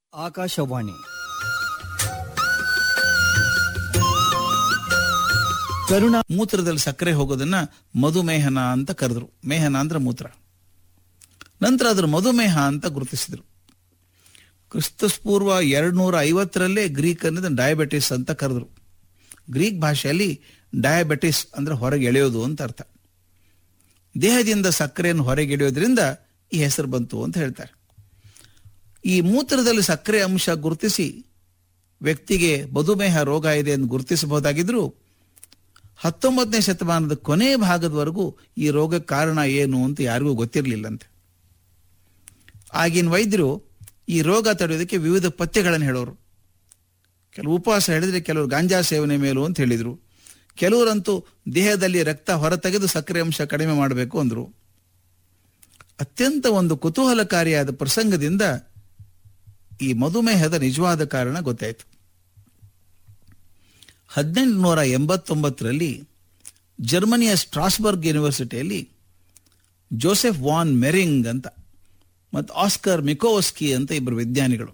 ಆಕಾಶವಾಣಿ ಕರುಣ ಮೂತ್ರದಲ್ಲಿ ಸಕ್ಕರೆ ಹೋಗೋದನ್ನ ಮಧುಮೇಹನ ಅಂತ ಕರೆದ್ರು ಮೇಹನ ಅಂದ್ರೆ ಮೂತ್ರ ನಂತರ ಅದ್ರ ಮಧುಮೇಹ ಅಂತ ಗುರುತಿಸಿದ್ರು ಕ್ರಿಸ್ತಪೂರ್ವ ಎರಡ್ನೂರ ಐವತ್ತರಲ್ಲೇ ಗ್ರೀಕ್ ಅನ್ನೋದು ಡಯಾಬಿಟಿಸ್ ಅಂತ ಕರೆದ್ರು ಗ್ರೀಕ್ ಭಾಷೆಯಲ್ಲಿ ಡಯಾಬಿಟಿಸ್ ಅಂದ್ರೆ ಹೊರಗೆ ಎಳೆಯೋದು ಅಂತ ಅರ್ಥ ದೇಹದಿಂದ ಸಕ್ಕರೆಯನ್ನು ಹೊರಗೆ ಎಳೆಯೋದ್ರಿಂದ ಈ ಹೆಸರು ಬಂತು ಅಂತ ಹೇಳ್ತಾರೆ ಈ ಮೂತ್ರದಲ್ಲಿ ಸಕ್ಕರೆ ಅಂಶ ಗುರುತಿಸಿ ವ್ಯಕ್ತಿಗೆ ಮಧುಮೇಹ ರೋಗ ಇದೆ ಎಂದು ಗುರುತಿಸಬಹುದಾಗಿದ್ರೂ ಹತ್ತೊಂಬತ್ತನೇ ಶತಮಾನದ ಕೊನೆ ಭಾಗದವರೆಗೂ ಈ ರೋಗಕ್ಕೆ ಕಾರಣ ಏನು ಅಂತ ಯಾರಿಗೂ ಗೊತ್ತಿರಲಿಲ್ಲಂತೆ ಆಗಿನ ವೈದ್ಯರು ಈ ರೋಗ ತಡೆಯೋದಕ್ಕೆ ವಿವಿಧ ಪಥ್ಯಗಳನ್ನು ಹೇಳೋರು ಕೆಲವು ಉಪವಾಸ ಹೇಳಿದ್ರೆ ಕೆಲವರು ಗಾಂಜಾ ಸೇವನೆ ಮೇಲು ಅಂತ ಹೇಳಿದ್ರು ಕೆಲವರಂತೂ ದೇಹದಲ್ಲಿ ರಕ್ತ ಹೊರತೆಗೆದು ಸಕ್ಕರೆ ಅಂಶ ಕಡಿಮೆ ಮಾಡಬೇಕು ಅಂದ್ರು ಅತ್ಯಂತ ಒಂದು ಕುತೂಹಲಕಾರಿಯಾದ ಪ್ರಸಂಗದಿಂದ ಈ ಮಧುಮೇಹದ ನಿಜವಾದ ಕಾರಣ ಗೊತ್ತಾಯಿತು ಹದಿನೆಂಟುನೂರ ಎಂಬತ್ತೊಂಬತ್ತರಲ್ಲಿ ಜರ್ಮನಿಯ ಸ್ಟ್ರಾಸ್ಬರ್ಗ್ ಯೂನಿವರ್ಸಿಟಿಯಲ್ಲಿ ಜೋಸೆಫ್ ವಾನ್ ಮೆರಿಂಗ್ ಅಂತ ಮತ್ತು ಆಸ್ಕರ್ ಮಿಕೋವಸ್ಕಿ ಅಂತ ಇಬ್ಬರು ವಿಜ್ಞಾನಿಗಳು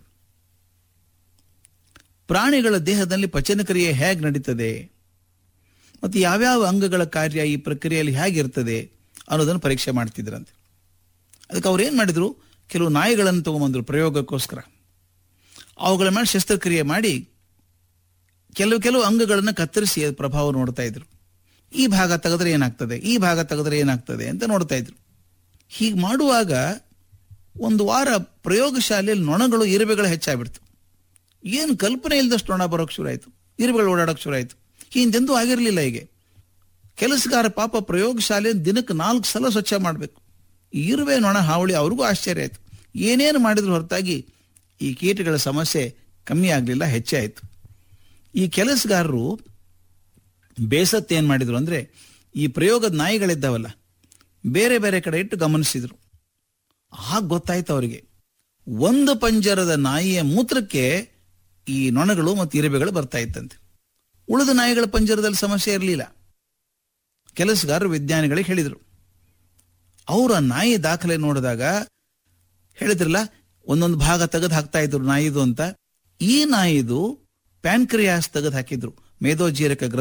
ಪ್ರಾಣಿಗಳ ದೇಹದಲ್ಲಿ ಪಚನಕ್ರಿಯೆ ಹೇಗೆ ನಡೀತದೆ ಮತ್ತು ಯಾವ್ಯಾವ ಅಂಗಗಳ ಕಾರ್ಯ ಈ ಪ್ರಕ್ರಿಯೆಯಲ್ಲಿ ಹೇಗಿರ್ತದೆ ಅನ್ನೋದನ್ನು ಪರೀಕ್ಷೆ ಮಾಡ್ತಿದ್ರಂತೆ ಅದಕ್ಕೆ ಅವ್ರು ಏನು ಮಾಡಿದ್ರು ಕೆಲವು ನಾಯಿಗಳನ್ನು ತಗೊಂಬಂದ್ರು ಪ್ರಯೋಗಕ್ಕೋಸ್ಕರ ಅವುಗಳ ಮೇಲೆ ಶಸ್ತ್ರಕ್ರಿಯೆ ಮಾಡಿ ಕೆಲವು ಕೆಲವು ಅಂಗಗಳನ್ನು ಕತ್ತರಿಸಿ ಅದ್ರ ಪ್ರಭಾವ ನೋಡ್ತಾ ಇದ್ರು ಈ ಭಾಗ ತೆಗೆದ್ರೆ ಏನಾಗ್ತದೆ ಈ ಭಾಗ ತೆಗೆದ್ರೆ ಏನಾಗ್ತದೆ ಅಂತ ನೋಡ್ತಾ ಇದ್ರು ಹೀಗೆ ಮಾಡುವಾಗ ಒಂದು ವಾರ ಪ್ರಯೋಗಶಾಲೆಯಲ್ಲಿ ನೊಣಗಳು ಇರುವೆಗಳು ಹೆಚ್ಚಾಗ್ಬಿಡ್ತು ಏನು ಕಲ್ಪನೆ ಇಲ್ಲದಷ್ಟು ನೊಣ ಬರೋಕ್ಕೆ ಶುರು ಆಯಿತು ಇರುವೆಗಳು ಓಡಾಡೋಕೆ ಶುರು ಆಯಿತು ಹಿಂದೆಂದೂ ಆಗಿರಲಿಲ್ಲ ಹೀಗೆ ಕೆಲಸಗಾರ ಪಾಪ ಪ್ರಯೋಗಶಾಲೆ ದಿನಕ್ಕೆ ನಾಲ್ಕು ಸಲ ಸ್ವಚ್ಛ ಮಾಡಬೇಕು ಇರುವೆ ನೊಣ ಹಾವಳಿ ಅವ್ರಿಗೂ ಆಶ್ಚರ್ಯ ಆಯಿತು ಏನೇನು ಮಾಡಿದ್ರು ಹೊರತಾಗಿ ಈ ಕೀಟಗಳ ಸಮಸ್ಯೆ ಕಮ್ಮಿ ಆಗಲಿಲ್ಲ ಹೆಚ್ಚೇ ಆಯಿತು ಈ ಕೆಲಸಗಾರರು ಬೇಸತ್ತು ಏನು ಮಾಡಿದ್ರು ಅಂದರೆ ಈ ಪ್ರಯೋಗದ ನಾಯಿಗಳಿದ್ದಾವಲ್ಲ ಬೇರೆ ಬೇರೆ ಕಡೆ ಇಟ್ಟು ಗಮನಿಸಿದ್ರು ಆಗ ಗೊತ್ತಾಯ್ತು ಅವರಿಗೆ ಒಂದು ಪಂಜರದ ನಾಯಿಯ ಮೂತ್ರಕ್ಕೆ ಈ ನೊಣಗಳು ಮತ್ತು ಇರುವೆಗಳು ಬರ್ತಾ ಇತ್ತಂತೆ ಉಳಿದ ನಾಯಿಗಳ ಪಂಜರದಲ್ಲಿ ಸಮಸ್ಯೆ ಇರಲಿಲ್ಲ ಕೆಲಸಗಾರರು ವಿಜ್ಞಾನಿಗಳಿಗೆ ಹೇಳಿದರು ಅವರ ನಾಯಿ ದಾಖಲೆ ನೋಡಿದಾಗ ಹೇಳಿದ್ರಲ್ಲ ಒಂದೊಂದು ಭಾಗ ತೆಗೆದು ಹಾಕ್ತಾ ಇದ್ರು ನಾಯಿದು ಅಂತ ಈ ನಾಯಿದು ಪ್ಯಾನ್ಕ್ರಿಯಾಸ್ ತೆಗೆದು ಹಾಕಿದ್ರು ಮೇದೋಜೀರಕ ಗ್ರಂಥ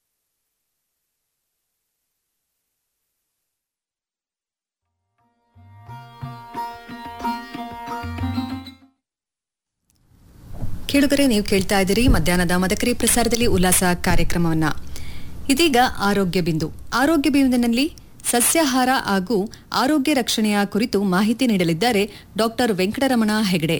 ಕೇಳುಗರೆ ನೀವು ಕೇಳ್ತಾ ಇದ್ದೀರಿ ಮಧ್ಯಾಹ್ನದ ಮದಕರಿ ಪ್ರಸಾರದಲ್ಲಿ ಉಲ್ಲಾಸ ಕಾರ್ಯಕ್ರಮವನ್ನ ಇದೀಗ ಆರೋಗ್ಯ ಬಿಂದು ಆರೋಗ್ಯ ಬಿಂದುವಿನಲ್ಲಿ ಸಸ್ಯಾಹಾರ ಹಾಗೂ ಆರೋಗ್ಯ ರಕ್ಷಣೆಯ ಕುರಿತು ಮಾಹಿತಿ ನೀಡಲಿದ್ದಾರೆ ಡಾಕ್ಟರ್ ವೆಂಕಟರಮಣ ಹೆಗಡೆ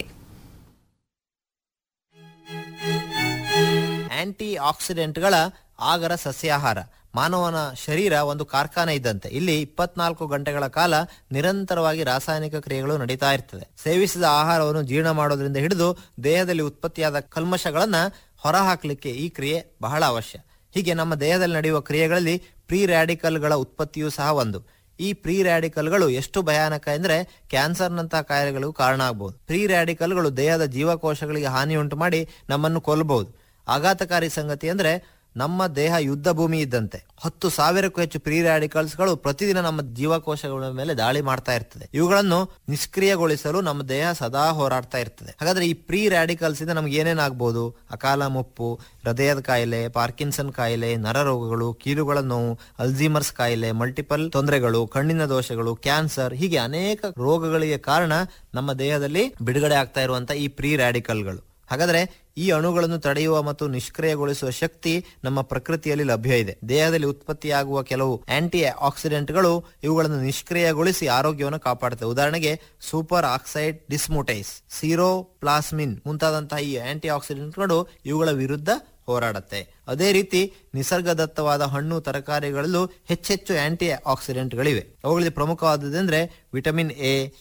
ಆಂಟಿ ಆಕ್ಸಿಡೆಂಟ್ಗಳ ಆಗರ ಸಸ್ಯಾಹಾರ ಮಾನವನ ಶರೀರ ಒಂದು ಕಾರ್ಖಾನೆ ಇದ್ದಂತೆ ಇಲ್ಲಿ ಇಪ್ಪತ್ನಾಲ್ಕು ಗಂಟೆಗಳ ಕಾಲ ನಿರಂತರವಾಗಿ ರಾಸಾಯನಿಕ ಕ್ರಿಯೆಗಳು ನಡೀತಾ ಇರ್ತದೆ ಸೇವಿಸಿದ ಆಹಾರವನ್ನು ಜೀರ್ಣ ಮಾಡೋದ್ರಿಂದ ಹಿಡಿದು ದೇಹದಲ್ಲಿ ಉತ್ಪತ್ತಿಯಾದ ಕಲ್ಮಶಗಳನ್ನ ಹೊರಹಾಕಲಿಕ್ಕೆ ಈ ಕ್ರಿಯೆ ಬಹಳ ಅವಶ್ಯ ಹೀಗೆ ನಮ್ಮ ದೇಹದಲ್ಲಿ ನಡೆಯುವ ಕ್ರಿಯೆಗಳಲ್ಲಿ ಪ್ರೀ ರ್ಯಾಡಿಕಲ್ಗಳ ಉತ್ಪತ್ತಿಯೂ ಸಹ ಒಂದು ಈ ಪ್ರೀ ರ್ಯಾಡಿಕಲ್ಗಳು ಎಷ್ಟು ಭಯಾನಕ ಎಂದ್ರೆ ಕ್ಯಾನ್ಸರ್ನಂತಹ ಕಾಯಿಲೆಗಳಿಗೂ ಕಾರಣ ಆಗಬಹುದು ಪ್ರೀ ರ್ಯಾಡಿಕಲ್ಗಳು ದೇಹದ ಜೀವಕೋಶಗಳಿಗೆ ಹಾನಿಯುಂಟು ಮಾಡಿ ನಮ್ಮನ್ನು ಕೊಲ್ಲಬಹುದು ಆಘಾತಕಾರಿ ಸಂಗತಿ ಅಂದ್ರೆ ನಮ್ಮ ದೇಹ ಯುದ್ಧ ಭೂಮಿ ಇದ್ದಂತೆ ಹತ್ತು ಸಾವಿರಕ್ಕೂ ಹೆಚ್ಚು ಪ್ರೀ ರ್ಯಾಡಿಕಲ್ಸ್ಗಳು ಪ್ರತಿದಿನ ನಮ್ಮ ಜೀವಕೋಶಗಳ ಮೇಲೆ ದಾಳಿ ಮಾಡ್ತಾ ಇರ್ತದೆ ಇವುಗಳನ್ನು ನಿಷ್ಕ್ರಿಯಗೊಳಿಸಲು ನಮ್ಮ ದೇಹ ಸದಾ ಹೋರಾಡ್ತಾ ಇರ್ತದೆ ಹಾಗಾದ್ರೆ ಈ ಪ್ರೀ ರ್ಯಾಡಿಕಲ್ಸ್ ಇಂದ ನಮ್ಗೆ ಏನೇನಾಗಬಹುದು ಅಕಾಲ ಮುಪ್ಪು ಹೃದಯದ ಕಾಯಿಲೆ ಪಾರ್ಕಿನ್ಸನ್ ಕಾಯಿಲೆ ನರರೋಗಗಳು ಕೀಲುಗಳ ನೋವು ಅಲ್ಝೀಮರ್ಸ್ ಕಾಯಿಲೆ ಮಲ್ಟಿಪಲ್ ತೊಂದರೆಗಳು ಕಣ್ಣಿನ ದೋಷಗಳು ಕ್ಯಾನ್ಸರ್ ಹೀಗೆ ಅನೇಕ ರೋಗಗಳಿಗೆ ಕಾರಣ ನಮ್ಮ ದೇಹದಲ್ಲಿ ಬಿಡುಗಡೆ ಆಗ್ತಾ ಇರುವಂತ ಈ ಪ್ರೀ ರ್ಯಾಡಿಕಲ್ಗಳು ಹಾಗಾದ್ರೆ ಈ ಅಣುಗಳನ್ನು ತಡೆಯುವ ಮತ್ತು ನಿಷ್ಕ್ರಿಯಗೊಳಿಸುವ ಶಕ್ತಿ ನಮ್ಮ ಪ್ರಕೃತಿಯಲ್ಲಿ ಲಭ್ಯ ಇದೆ ದೇಹದಲ್ಲಿ ಉತ್ಪತ್ತಿಯಾಗುವ ಕೆಲವು ಆಂಟಿ ಆಕ್ಸಿಡೆಂಟ್ಗಳು ಇವುಗಳನ್ನು ನಿಷ್ಕ್ರಿಯಗೊಳಿಸಿ ಆರೋಗ್ಯವನ್ನು ಕಾಪಾಡುತ್ತವೆ ಉದಾಹರಣೆಗೆ super oxide dismutase ceruloplasmin ಮುಂತಾದಂತಹ ಈ ಆಂಟಿ ಆಕ್ಸಿಡೆಂಟ್ಗಳು ಇವುಗಳ ವಿರುದ್ಧ ಹೋರಾಡುತ್ತೆ ಅದೇ ರೀತಿ ನಿಸರ್ಗದತ್ತವಾದ ಹಣ್ಣು ತರಕಾರಿಗಳಲ್ಲೂ ಹೆಚ್ಚೆಚ್ಚು ಆಂಟಿ ಆಕ್ಸಿಡೆಂಟ್ಗಳಿವೆ ಅವುಗಳಲ್ಲಿ ಪ್ರಮುಖವಾದದ್ದೆಂದ್ರೆ ವಿಟಮಿನ್ ಎ